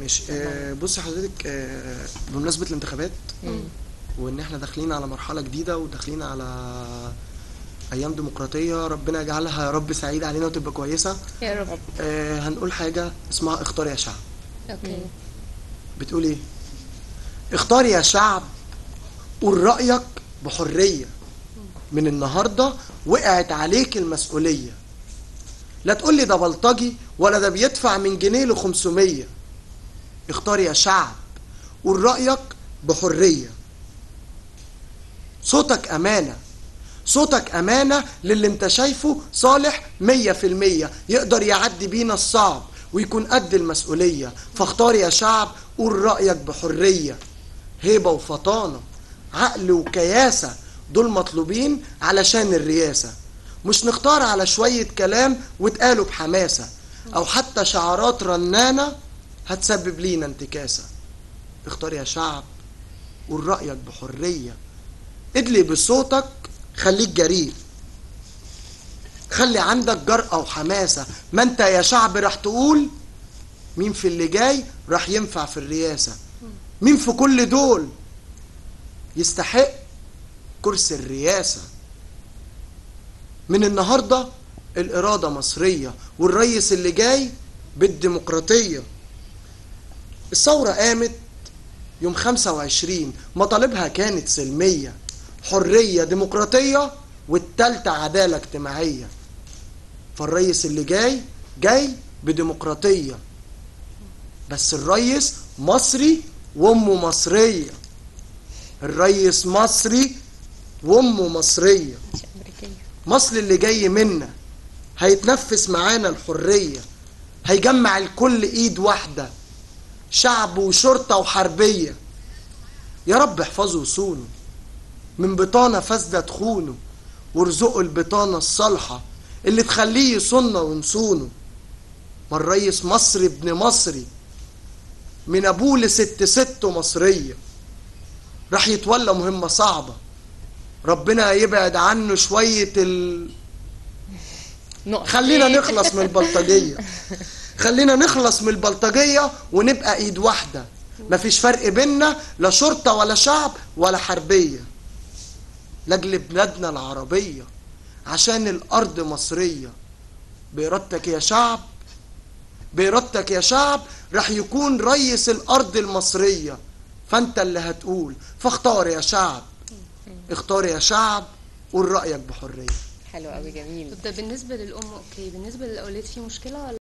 ماشي آه بصي حضرتك آه بمناسبة الانتخابات وان احنا داخلين على مرحلة جديدة وداخلين على ايام ديمقراطية ربنا يجعلها يا رب سعيدة علينا وتبقى كويسة يا رب آه هنقول حاجة اسمها اختار يا شعب اوكي بتقول ايه اختار يا شعب قول رأيك بحرية من النهاردة وقعت عليك المسؤولية لا تقول لي ده بلطجي ولا ده بيدفع من جنيه ل 500 اختار يا شعب قول رأيك بحرية صوتك أمانة صوتك أمانة للي انت شايفه صالح مية في المية يقدر يعدي بينا الصعب ويكون قد المسؤولية فاختار يا شعب قول رأيك بحرية هيبة وفطانة عقل وكياسة دول مطلوبين علشان الرياسة مش نختار على شوية كلام واتقالوا بحماسة أو حتى شعارات رنانة هتسبب لينا انتكاسة اختار يا شعب قول رأيك بحرية ادلي بصوتك خليك جريء خلي عندك جرأة وحماسة ما انت يا شعب راح تقول مين في اللي جاي راح ينفع في الرئاسة مين في كل دول يستحق كرسي الرئاسة من النهاردة الإرادة مصرية والرئيس اللي جاي بالديمقراطية الثورة قامت يوم 25 مطالبها كانت سلمية حرية ديمقراطية والتالتة عدالة اجتماعية فالرئيس اللي جاي جاي بديمقراطية بس الرئيس مصري وامه مصرية الرئيس مصري وامه مصرية مش امريكيه مصر اللي جاي منا هيتنفس معانا الحرية هيجمع الكل ايد واحدة شعب وشرطة وحربية يا رب احفظه وصونه من بطانة فاسدة تخونه وارزقه البطانة الصالحة اللي تخليه يصوننا ونصونه ما الريس مصري ابن مصري من ابوه لست ست مصرية راح يتولى مهمة صعبة ربنا يبعد عنه شوية ال... نقط خلينا نخلص من البلطجية خلينا نخلص من البلطجية ونبقى ايد واحدة مفيش فرق بينا لا شرطة ولا شعب ولا حربية لاجل بلادنا العربية عشان الأرض مصرية بإرادتك يا شعب بإرادتك يا شعب راح يكون ريس الأرض المصرية فأنت اللي هتقول فاختار يا شعب اختار يا شعب قول رأيك بحرية حلو قوي جميل طب ده بالنسبة للأم أوكي بالنسبة للأولاد في مشكلة ولا